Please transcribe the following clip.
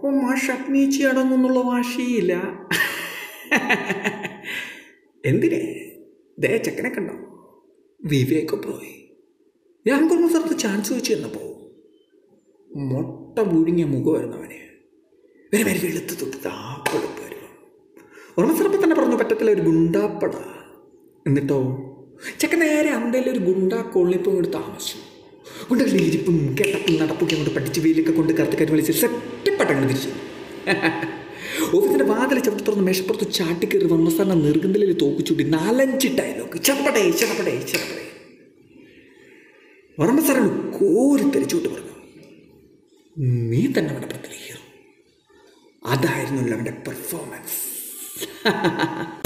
അപ്പം മാഷ് അഭിനയിച്ച് അടങ്ങുന്നുള്ള വാശിയില്ല എന്തിനെ ദേ ചെക്കനെ കണ്ടോ വിവേക് പോയി ഞാൻ കുറഞ്ഞ സ്ഥലത്ത് ചാൻസ് വെച്ച് തന്നപ്പോൾ മുട്ട മുഴുങ്ങിയ മുഖമായിരുന്നു അവന് വരെ വരെ വെളുത്ത് തൊട്ട് താപ്പെടുപ്പായിരുന്നു ഓർമ്മ സ്ഥലപ്പോൾ തന്നെ പറഞ്ഞു പറ്റത്തില്ല ഒരു ഗുണ്ടാപ്പട എന്നിട്ടോ ചെക്കൻ നേരെ അന്തയിൽ ഒരു ഗുണ്ടാ കൊള്ളിപ്പം കൊണ്ട് താമസിച്ചു ഗുണ്ടകളുടെ ഇരിപ്പും കെട്ടപ്പും നടപ്പൊക്കെ കൊണ്ട് പഠിച്ച് വെയിലൊക്കെ കൊണ്ട് കറുത്തക്കാരി വലിച്ച് സെറ്റപ്പെട്ടങ്ങനെ തിരിച്ചു ഓഫീസിന്റെ വാതിൽ ചവിട്ടി തുറന്ന് മേശപ്പുറത്ത് ചാട്ടിക്കയറി വന്ന സ്ഥലം നെറുകന്തലിൽ തോക്കുചൂട്ടി നാലഞ്ച് ഡയലോഗ് ചപ്പടേ ചടപടേ ചടപടേ ഓർമ്മ സാറാണ് കോരി തെരിച്ചുവിട്ട് പറഞ്ഞു നീ തന്നെ അവൻ്റെ പടത്തിലെ ഹീറോ അതായിരുന്നല്ലോ അവൻ്റെ പെർഫോമൻസ്